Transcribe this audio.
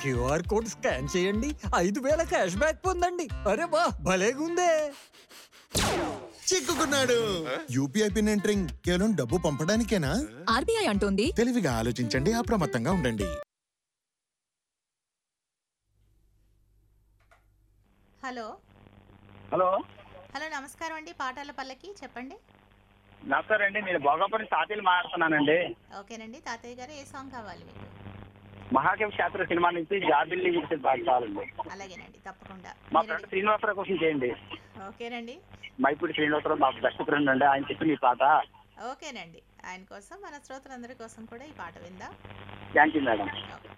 QR code scan చేయండి ఐదు వేల క్యాష్ బ్యాక్ పొందండి అరే వా భలేగుందే చిక్కుకున్నాడు యూపీఐ పిన్ ఎంటరింగ్ కేవలం డబ్బు పంపడానికేనా ఆర్బీఐ అంటోంది తెలివిగా ఆలోచించండి అప్రమత్తంగా ఉండండి హలో హలో హలో నమస్కారం అండి పాటాల పల్లకి చెప్పండి నమస్కారం అండి నేను భోగాపురం తాతీలు మాట్లాడుతున్నానండి ఓకేనండి తాతయ్య గారు ఏ సాంగ్ కావాలి మీకు మహాకవి శాస్త్ర సినిమా నుంచి జాబిల్లి గురించి పాట కావాలండి అలాగేనండి తప్పకుండా మా మీరు ఫ్రెండ్ శ్రీనివాసరావు కోసం చేయండి ఓకేనండి మైపూడి శ్రీనివాసరావు మా బెస్ట్ ఫ్రెండ్ అండి ఆయన చెప్పిన ఈ పాట ఓకేనండి ఆయన కోసం మన శ్రోతలందరి కోసం కూడా ఈ పాట విందాం థ్యాంక్ యూ మేడం ఓకే